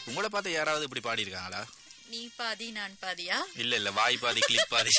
உங்களை பார்த்து யாராவது இப்படி பாடி இருக்காங்களா நீ பாதி நான் பாதியா இல்ல இல்ல வாய் பாதி கிளிப் பாதி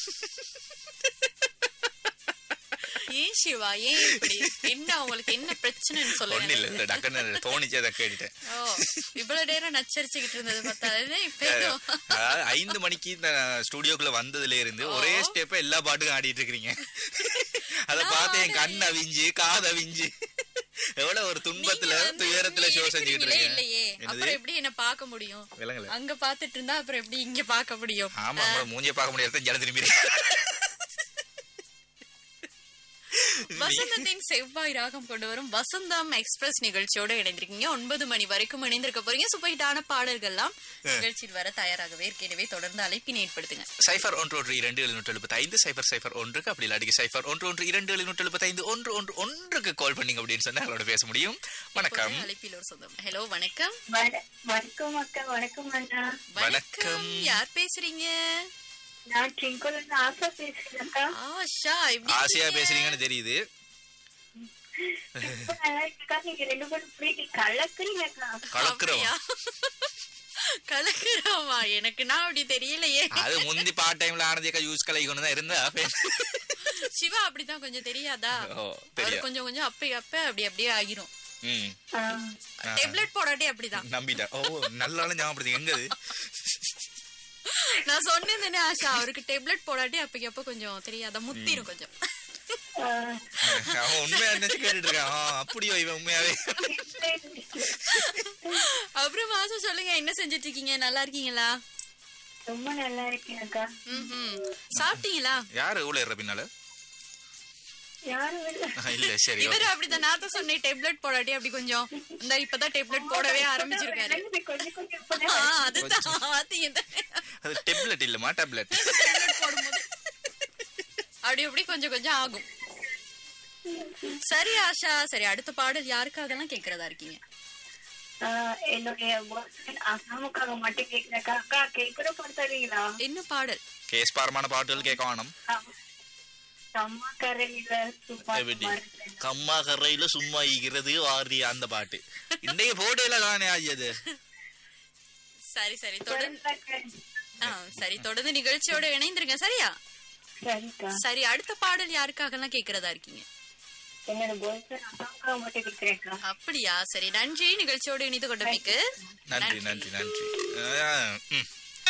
ஏன் சிவா ஏன் இப்படி என்ன உங்களுக்கு என்ன பிரச்சனைன்னு ஒண்ணு சொல்லுங்க இல்ல இல்ல டக்குன்னு தோணிச்சதை கேட்டுட்டேன் ஓ இவ்வளவு நேரம் நச்சரிச்சுக்கிட்டு இருந்தது பார்த்தா இப்ப ஏதோ அதாவது ஐந்து மணிக்கு இந்த ஸ்டுடியோக்குள்ள வந்ததுல இருந்து ஒரே ஸ்டெப்ப எல்லா பாட்டுக்கும் ஆடிட்டு இருக்கீங்க அத பார்த்து என் கண் அவிஞ்சு காது அவிஞ்சு எவ்வளவு ஒரு துன்பத்துல நீங்க வந்து துயரத்துல இங்க ஷோ செஞ்சுக்கிட்டு இருக்கிறீங்களே இருக்கீங்க இல்லையே என்னது அப்புறம் எப்படி என்ன பார்க்க முடியும் விலங்கல அங்க பாத்துட்டு இருந்தா அப்புறம் எப்படி இங்க பார்க்க முடியும் ஆமா அப்புறம் மூஞ்சிய பார்க்க முடியாது ஜன திரும்பி வசந்தத்தின் செவ்வாய் ராகம் கொண்டு வரும் வசந்தம் எக்ஸ்பிரஸ் நிகழ்ச்சியோட இணைந்திருக்கீங்க ஒன்பது மணி வரைக்கும் இணைந்திருக்க போறீங்க சுப்பைட்டான பாடல்கள்லாம் நிகழ்ச்சியில் வர தயாராகவே இருக்கு எனவே தொடர்ந்து அழைப்பினை ஏற்படுத்துங்க சைஃபர் ஒன்று ஒன்று இரண்டு எழுநூற்று எழுபத்தி ஐந்து சைஃபர் சைஃபர் ஒன்றுக்கு அப்படி இல்லாட்டி சைஃபர் ஒன்று ஒன்று இரண்டு எழுநூற்று எழுபத்தி ஐந்து ஒன்று ஒன்று ஒன்றுக்கு கால் பண்ணீங்க அப்படின்னு சொன்னா அவளோட பேச முடியும் வணக்கம் இப்போது அழைப்பில் ஒரு சொந்தம் ஹலோ வணக்கம் வண- வணக்கம் அக்கா வணக்கம் அண்ணா வணக்கம் வணக்கம். யார் பேசுறீங்க நான் ட்ரிங்குல இருந்து ஆசா பேசுறேன் அக்கா ஆஷா எப்படி ஆசையா இருக்கீங்க? பேசுறீங்கன்னு தெரியுது ரொம்ப நல்லா இருக்கா நீங்க ரெண்டு பேரும் போயிட்டு கலக்குறீங்க அக்கா கலக்குறவன் அப்படியா? கலக்குறோமா எனக்கு நான் அப்படி தெரியலையே அது முந்தி பார்ட் டைம்ல ஆனதியக்கா யூஸ் கலை கொண்டு தான் இருந்தா அப்ப- சிவா அப்படிதான் கொஞ்சம் தெரியாதா ஓ அவர் தெரியும் கொஞ்சம் கொஞ்சம் அப்ப அப்ப அப்படி அப்படியே ஆகிரும் ம் ஆ, டெப்லெட் போடாட்டி அப்படிதான் நம்பிட்டேன் ஓ நல்லாலும் ஞாபகப்படுத்தி எங்க அது நான் சொன்னேன் தானே ஆஷா அவருக்கு டெப்லெட் போடாட்டி அப்பக்கு அப்ப கொஞ்சம் தெரியாத முத்திரும் கொஞ்சம் ஆ, அவன் உண்மையா இருந்துச்சு கேட்டுட்டு இருக்கான் ஆ, அப்படியோ இவன் உண்மையாவே அப்புறம் ஆஷா சொல்லுங்க என்ன செஞ்சுட்டு இருக்கீங்க நல்லா இருக்கீங்களா ரொம்ப நல்லா இருக்கேன் அக்கா ம்ஹும். சாப்பிட்டீங்களா யாரு ஊழ இருற பின்னால யாரும் இல்ல இல்ல சரி இவரு அப்படிதான் நான் தான் சொன்னேன் டெப்லெட் போடாட்டி அப்படி கொஞ்சம் இந்த இப்பதான் டெப்லெட் போடவே ஆரம்பிச்சிருக்காரு விளங்குது, கொஞ்சம் கொஞ்சம் ஆ, இப்பதான் அதுதான் பாத்தீங்க தானே? அது டெப்லெட் இல்லமா டேப்லெட் tablet போடும்போது அப்படி அப்படி கொஞ்சம் கொஞ்சம் ஆகும் சரி ஆஷா சரி அடுத்த பாடல் யாருக்காகலாம் கேக்குறதா இருக்கீங்க ஆ, என்னுடைய boyfriend அசாமுக்காக மட்டும் கேக்குறேன் அக்கா அக்கா கேக்குற படுத்தாதீங்களா என்ன பாடல் கேஸ் பாரமான பாட்டுகள் கேட்க வேணும் அம்மா கரையில சும்மா எப்படி சும்மா இருக்கேன். கம்மா கரையில சும்மா ஈகிறது வாரி அந்த பாட்டு இன்றைய போடையில தானே ஆகியது சரி சரி தொடர்ந்து சரிக்கா. ஆ, சரி தொடர்ந்து நிகழ்ச்சியோட இணைந்திருங்க சரியா சரிக்கா சரி அடுத்த பாடல் யாருக்காகலாம் கேக்குறதா இருக்கீங்க என்னோட boyfriend அசாமுக்காக மட்டும் கேக்குறேன்க்கா அப்படியா சரி நன்றி நிகழ்ச்சியோடு இணைந்து கொண்டமைக்கு நன்றி நன்றி நன்றி ஆ, ம்.